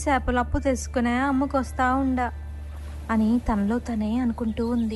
చేపలు అప్పు తెచ్చుకునే అమ్ముకొస్తా ఉండా అని తనలో తనే అనుకుంటూ ఉంది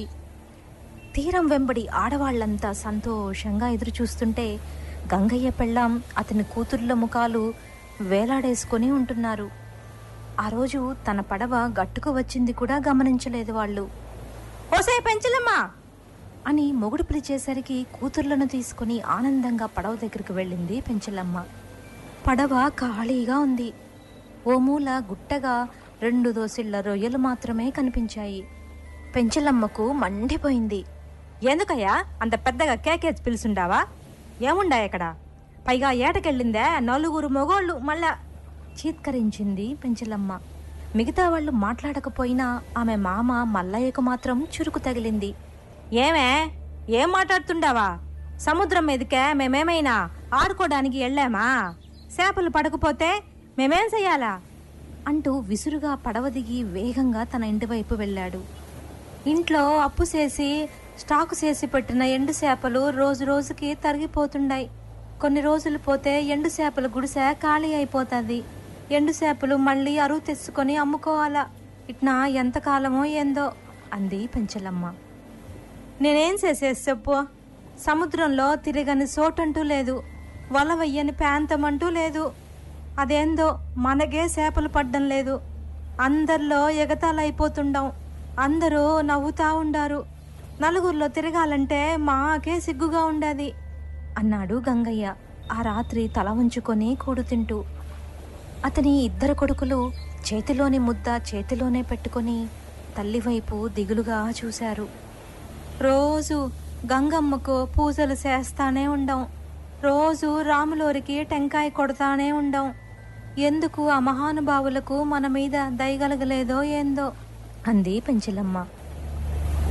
తీరం వెంబడి ఆడవాళ్లంతా సంతోషంగా ఎదురు చూస్తుంటే గంగయ్య పెళ్ళాం అతని కూతుర్ల ముఖాలు వేలాడేసుకొని ఉంటున్నారు ఆ రోజు తన పడవ గట్టుకు వచ్చింది కూడా గమనించలేదు వాళ్ళు ఓసే పెంచలమ్మా అని మొగుడు పిలిచేసరికి కూతుర్లను తీసుకుని ఆనందంగా పడవ దగ్గరికి వెళ్ళింది పెంచలమ్మ పడవ ఖాళీగా ఉంది ఓ మూల గుట్టగా రెండు దోసిళ్ల రొయ్యలు మాత్రమే కనిపించాయి పెంచలమ్మకు మండిపోయింది ఎందుకయ్యా అంత పెద్దగా కేకేసి పిలుచుండావా ఏముండా ఇక్కడ పైగా ఏటకెళ్ళిందే నలుగురు మొగోళ్ళు మళ్ళా చీత్కరించింది పెంచలమ్మ మిగతా వాళ్ళు మాట్లాడకపోయినా ఆమె మామ మల్లయ్యకు మాత్రం చురుకు తగిలింది ఏమే ఏం మాట్లాడుతుండావా సముద్రం మీదకే మేమేమైనా ఆడుకోవడానికి వెళ్ళామా చేపలు పడకపోతే మేమేం చెయ్యాలా అంటూ విసురుగా పడవ దిగి వేగంగా తన ఇంటి వైపు వెళ్ళాడు ఇంట్లో అప్పు చేసి స్టాకు చేసి పెట్టిన ఎండు చేపలు రోజు రోజుకి తరిగిపోతుండాయి కొన్ని రోజులు పోతే ఎండు చేపల గుడిసె ఖాళీ అయిపోతుంది ఎండు చేపలు మళ్ళీ అరువు తెచ్చుకొని అమ్ముకోవాలా ఇట్నా ఎంతకాలమో ఏందో అంది పెంచలమ్మ నేనేం చేసేసి చెప్పు సముద్రంలో తిరగని చోటంటూ లేదు వల వెయ్యని ప్రాంతం అంటూ లేదు అదేందో మనకే చేపలు పడ్డం లేదు అందరిలో ఎగతాళైపోతుండం అందరూ నవ్వుతా ఉండారు నలుగురిలో తిరగాలంటే మాకే సిగ్గుగా ఉండది అన్నాడు గంగయ్య ఆ రాత్రి తల ఉంచుకొని కూడు తింటూ అతని ఇద్దరు కొడుకులు చేతిలోని ముద్ద చేతిలోనే పెట్టుకొని తల్లి వైపు దిగులుగా చూశారు రోజు గంగమ్మకు పూజలు చేస్తానే ఉండం రోజు రాములోరికి టెంకాయ కొడతానే ఉండం ఎందుకు ఆ మహానుభావులకు మన మీద దయగలగలేదో ఏందో అంది పెంచిలమ్మ